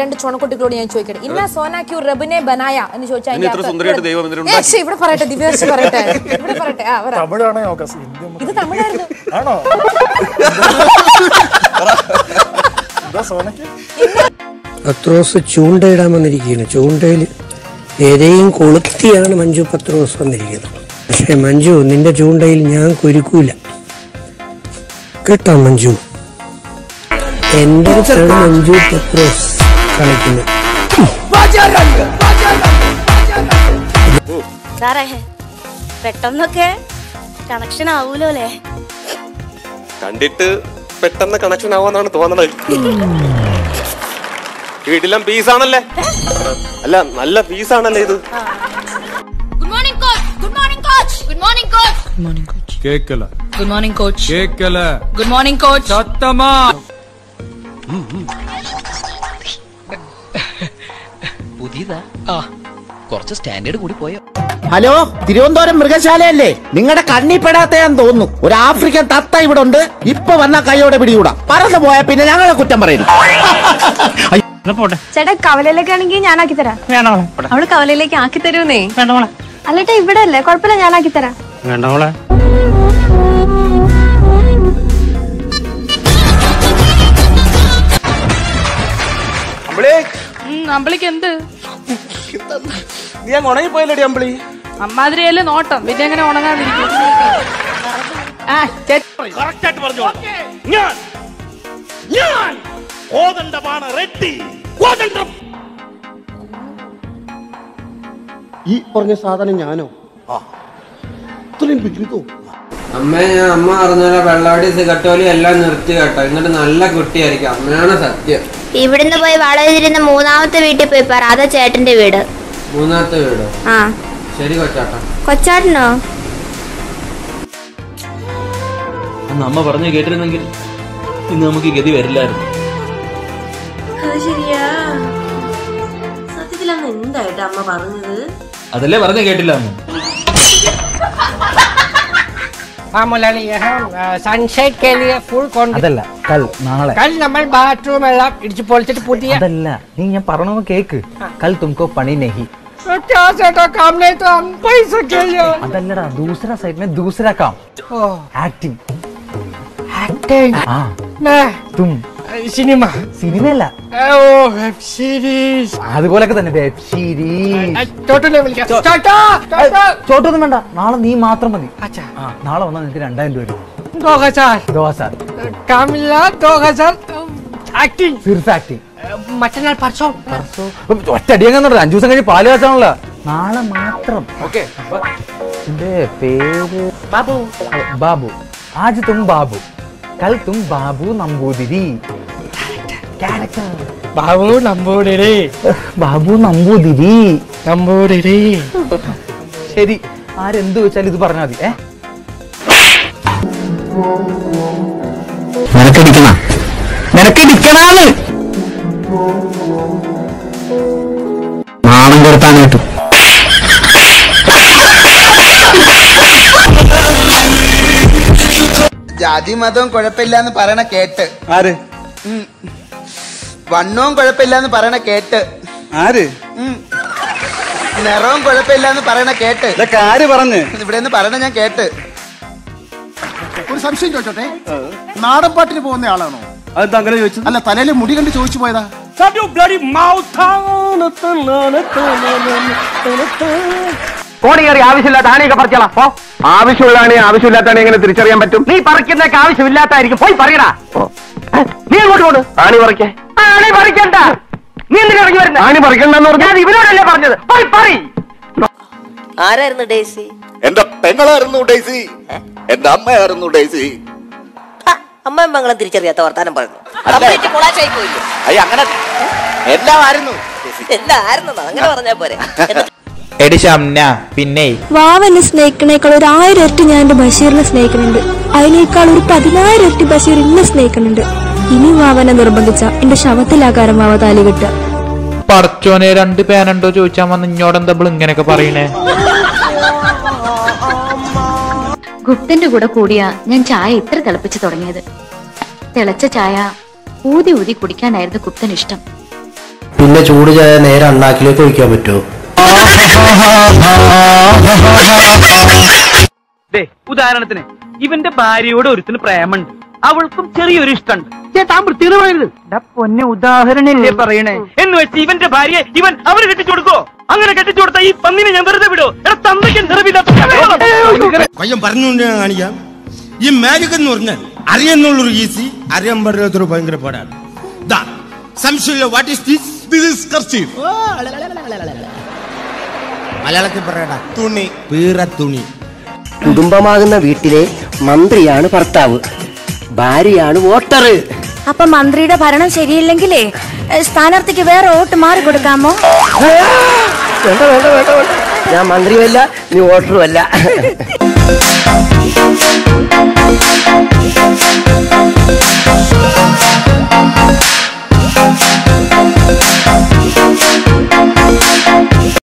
രണ്ട് ചുണക്കുട്ടികളോട് ഞാൻ ചോദിക്കട്ടെ ഇന്ന സോന ക്യൂ റബിനെ ബനായ എന്ന് ചോദിച്ചാൽ ഇനി ഇത്ര അതിന്റെ സുന്ദരിയായിട്ട് അർത്ഥം- ദൈവം എന്തിനാ ഏ, ശ്ശെ, ഇവിടെ പറയട്ടെ ദിവസം പറയട്ടെ ഇവിടെ പറയട്ടെ ആ പറ തമിഴാണോ നോക്കാം ഹിന്ദി ഒന്നും- ഇത് തമിഴായിരുന്നു ആണോ എന്താ സോനക്ക് പത്രോസ് ചൂണ്ടയിടാൻ വന്നിരിക്കുകയാണ് ചൂണ്ടയിൽ ഏതെയും കൊളുത്തിയാണ് മഞ്ജു പത്രോസ് വന്നിരിക്കുന്നത് പക്ഷെ മഞ്ജു നിന്റെ ചൂണ്ടയിൽ ഞാൻ കുരുക്കൂല കേട്ടോ മഞ്ജു എന്റെ അടുത്താണ് മഞ്ജു പത്രോസ് കളിക്കുന്നത് സാറേ പെട്ടെന്നൊക്കെ കണക്ഷൻ ആവൂലോ അല്ലേ കണ്ടിട്ട് പെട്ടെന്ന് കണക്ഷൻ ആവാന്നാണ് തോന്നണത് വീട്ടിലും പീസാണല്ലേ അല്ല നല്ല പീസാണല്ലേ ഇത് good morning coach good morning coach good morning coach കേക്കല ഗുഡ് മോർണിംഗ് കോച്ച് കേക്കല ഗുഡ് മോർണിംഗ് കോച്ച് സത്തമാ പുതിയതാ ആ കുറച്ച് സ്റ്റാൻഡേർഡ് കൂടി പോയോ ഹലോ തിരുവനന്തപുരം മൃഗശാലയല്ലേ നിങ്ങളുടെ കണ്ണി പെടാത്തയാന്ന് തോന്നുന്നു ഒരു ആഫ്രിക്കൻ തത്ത ഇവിടെ ഉണ്ട് ഇപ്പൊ വന്ന കൈയോടെ പിടികൂടാ പറന്നു പോയാ പിന്നെ ഞങ്ങളെ കുറ്റം പറയുന്നു ചേട്ടാ കവലയിലേക്ക് ആണെങ്കിൽ ഞാൻ ആക്കി തരാം അവള് കവലയിലേക്ക് ആക്കി തരുന്നേ അല്ലട്ടെ ഇവിടെ അല്ലേ കുഴപ്പമില്ല ഞാൻ ആക്കി തരാം അമ്പളിക്ക് എന്ത് നീ അങ്ങ് ഉണങ്ങിപ്പോയല്ലേടി അമ്പിളി അമ്മാതിരിയല്ലേ നോട്ടം പിന്നെ എങ്ങനെ ഉണങ്ങാതിരിക്കും ഈ പറഞ്ഞ സാധനം ഞാനോ ഇത്രയും വികൃതോ അമ്മ ഞാൻ അമ്മ പറഞ്ഞ വെള്ളാടി സിഗട്ടോലി എല്ലാം നിർത്തി കേട്ടോ എന്നിട്ട് നല്ല കുട്ടിയായിരിക്കും അമ്മയാണ് സത്യം ഇവിടുന്ന് പോയി വളരെതിരുന്ന മൂന്നാമത്തെ വീട്ടിൽ പോയി പറ അതാ ചേട്ടന്റെ വീട് മൂന്നാമത്തെ വീട് ആ ശരി കൊച്ചാട്ട കൊച്ചാട്ടനോ അന്ന് അമ്മ പറഞ്ഞു കേട്ടിരുന്നെങ്കിൽ ഇന്ന് നമുക്ക് ഈ ഗതി വരില്ലായിരുന്നു അത് ശരിയാ സത്യത്തിൽ അന്ന് എന്തായിട്ട് അമ്മ പറഞ്ഞത് അതല്ലേ പറഞ്ഞു കേട്ടില്ല അമ്മ സൺസൈഡ് കേലിയ ഫുൾ അതല്ല കൽ നാളെ കൽ നമ്മൾ ബാത്റൂം എല്ലാം ഇടിച്ചു പൊളിച്ചിട്ട് പുതിയ അതല്ല നീ ഞാൻ പറഞ്ഞ കേക്ക് കൽ തുമക്കോ പണി നഹി അതല്ലടാ ദൂസര സൈഡ് में दूसरा काम एक्टिंग एक्टिंग हाँ तुम സിനിമ സിനിമയല്ല ഓ വെബ് സീരീസ് അതുപോലൊക്കെ തന്നെ വെബ് സീരീസ് ചോട്ടനെ വിളിക്കാം ചോട്ടാ ചോട്ടാ ചോട്ടൊന്നും വേണ്ട നാളെ നീ മാത്രം മതി അച്ഛാ ആ നാളെ വന്നാൽ നിനക്ക് രണ്ടായിരം രൂപ വരും दो हजार ദോശ കാമില്ല दो हजार ആക്ടിങ് സിർഫ് ആക്ടിങ് മറ്റന്നാൾ പർസോ ഒറ്റടി അങ്ങനെ അഞ്ചു ദിവസം കഴിഞ്ഞ് പാല് കാച്ചാണല്ലോ നാളെ മാത്രം ഓക്കെ എന്റെ പേര് ബാബു ബാബു ആജ് തും ബാബു കൽ തും ബാബു നമ്പൂതിരി ക്യാരക്ടർ ബാബു നമ്പൂതിരി ബാബു നമ്പൂതിരി നമ്പൂതിരി ശരി ആരെന്ത് വെച്ചാലും ഇത് പറഞ്ഞാൽ മതി ഏ നിനക്കടിക്കണ നിനക്കടിക്കണാന്ന് നാണം കൊടുത്താനായിട്ട് ജാതി മതവും കുഴപ്പമില്ലാന്ന് പറയണ കേട്ട് ആര് ഉം. വണ്ണവും കുഴപ്പമില്ലാന്ന് പറയണ കേട്ട് ആര് ഉം. നിറവും കുഴപ്പമില്ലാന്ന് പറയണ കേട്ട് ഇതൊക്കെ ആര് പറഞ്ഞ് ഇവിടെ നിന്ന് പറയണ ഞാൻ കേട്ട് ഒരു സംശയം ചോദിച്ചോട്ടെ നാടൻ പാട്ടിന് പോകുന്ന ആളാണോ അതെന്താ അങ്ങനെ ചോദിച്ചത് അല്ല തലയിൽ മുടി കണ്ട് ചോദിച്ചു പോയതാ കോടിയേറി ആവശ്യമില്ലാത്ത ആണിയൊക്കെ പറിച്ചോളാം പോ ആവശ്യമുള്ള ആണി ആവശ്യമില്ലാത്ത ആണി എങ്ങനെ തിരിച്ചറിയാൻ പറ്റും നീ പറിക്കുന്നൊക്കെ ആവശ്യമില്ലാത്തായിരിക്കും പോയി പറയടാ നീ അങ്ങോട്ട് പോണ് ആണി പറിക്കേ ആണി പറിക്കണ്ട നീ എന്തിനാ ഇറങ്ങി വരുന്നത് ആണി പറിക്കണ്ടെന്ന് പറഞ്ഞാൽ ഇവരോടല്ലേ പറഞ്ഞത് പോയി പറ ആരായിരുന്നു ഡേസി എന്റെ പെങ്ങളായിരുന്നു ഡേസി എന്റെ അമ്മയായിരുന്നു ഡേസി അമ്മയും മംഗളം തിരിച്ചറിയാത്ത വർത്താനം പറയുന്നു അയ്യ അങ്ങനെ എല്ലാം ആയിരുന്നു എന്തായിരുന്നു അങ്ങനെ പറഞ്ഞാ പോരെ എടി ഷംന പിന്നെ വാവനെ സ്നേഹിക്കണേക്കാൾ ഒരു ആയിരം ഇരട്ടി ഞാൻ എന്റെ ബഷീറിനെ സ്നേഹിക്കുന്നുണ്ട് അതിനേക്കാൾ ഒരു പതിനായിരം ഇരട്ടി ബഷീർ എന്നെ സ്നേഹിക്കുന്നുണ്ട് ഇനി വാവനെ നിർബന്ധിച്ച എന്റെ ശവത്തിലാകാരം വാവ താലി കെട്ടുക പടച്ചോനെ രണ്ട് പേനുണ്ടോ ചോദിച്ചാൽ വന്ന് ഇങ്ങോടെന്താ ഇങ്ങനെയൊക്കെ പറയണേ ഗുപ്തന്റെ കൂടെ കൂടിയാ ഞാൻ ചായ ഇത്ര തിളപ്പിച്ച് തുടങ്ങിയത് തിളച്ച ചായ ഊതി ഊതി കുടിക്കാനായിരുന്നു ഗുപ്തന് ഇഷ്ടം പിന്നെ ചൂട് ചായ നേരെ അണ്ണാക്കിലേക്ക് ഒഴിക്കാൻ പറ്റുമോ ദേ ഉദാഹരണത്തിന് ഇവന്റെ ഭാര്യയോട് ഒരുത്തിന് പ്രേമുണ്ട് അവൾക്കും ചെറിയൊരു ഇഷ്ടമുണ്ട് ചേട്ടാ വൃത്തിയിൽ പറയരുത് പൊന്നെ ഉദാഹരണല്ലേ പറയണേ എന്ന് വെച്ച് ഇവന്റെ ഭാര്യയെ ഇവൻ അവന് കെട്ടിച്ചു കൊടുക്കോ അങ്ങനെ കെട്ടിച്ചു കൊടുത്ത ഈ പന്നിനെ ഞാൻ വെറുതെ വിടോ എടാ തന്തയ്ക്ക് നിറവില്ലാത്ത പയ്യൻ പറഞ്ഞുകൊണ്ട് ഞാൻ കാണിക്കാം ഈ മാജിക് എന്ന് പറഞ്ഞാൽ അറിയാന്നുള്ളൊരു ഈസി അറിയാൻ പറ്റാത്തൊരു ഭയങ്കര പാടാണ് ദാ സംശയമില്ല what is this this is kerchief മലയാളത്തിൽ പറയടാ തുണി പീറ തുണി കുടുംബമാകുന്ന വീട്ടിലെ മന്ത്രിയാണ് ഭർത്താവ് ഭാര്യയാണ് വോട്ടർ അപ്പൊ മന്ത്രിയുടെ ഭരണം ശരിയില്ലെങ്കിലേ ഏ, സ്ഥാനാർത്ഥിക്ക് വേറെ വോട്ട് മാറി കൊടുക്കാമോ വേണ്ട വേണ്ട വേണ്ട വേണ്ട ഞാൻ മന്ത്രിയുമല്ല നീ വോട്ടറുമല്ല